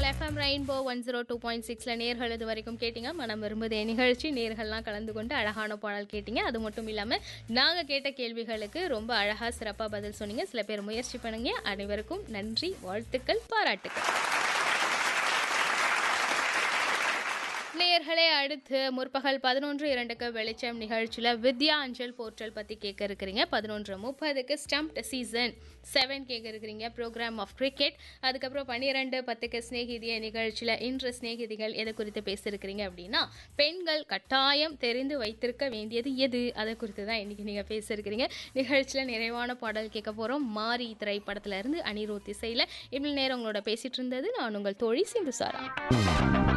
உங்கள் FM rainbow one zero two point சிக்ஸில் நேர்கள் இது வரைக்கும் கேட்டிங்க மனம் விரும்புதே நிகழ்ச்சி நேர்கள்லாம் கலந்து கொண்டு அழகான பாடல் கேட்டிங்க அது மட்டும் இல்லாமல் நாங்கள் கேட்ட கேள்விகளுக்கு ரொம்ப அழகாக சிறப்பாக பதில் சொன்னீங்க சில பேர் முயற்சி பண்ணுங்க அனைவருக்கும் நன்றி வாழ்த்துக்கள் பாராட்டுக்கள் நேயர்களே அடுத்து முற்பகல் பதினொன்று இரண்டுக்கு வெளிச்சம் நிகழ்ச்சியில் வித்யா அஞ்சல் போர்ட்டல் பற்றி கேட்க இருக்கிறீங்க பதினொன்று முப்பதுக்கு ஸ்டம்ப்ட் சீசன் செவன் கேட்க இருக்கிறீங்க ப்ரோக்ராம் ஆஃப் கிரிக்கெட் அதுக்கப்புறம் பன்னிரெண்டு பத்துக்கு ஸ்நேகிதிய நிகழ்ச்சியில் இன்று ஸ்நேகிதிகள் எதை குறித்து பேசியிருக்கிறீங்க அப்படின்னா பெண்கள் கட்டாயம் தெரிந்து வைத்திருக்க வேண்டியது எது அதை குறித்து தான் இன்றைக்கி நீங்கள் பேசியிருக்கிறீங்க நிகழ்ச்சியில் நிறைவான பாடல் கேட்க போகிறோம் மாரி திரைப்படத்துல இருந்து அனிருத் இசையில் இவ்வளோ நேரம் உங்களோட பேசிகிட்டு இருந்தது நான் உங்கள் தோழி சிந்து சாரா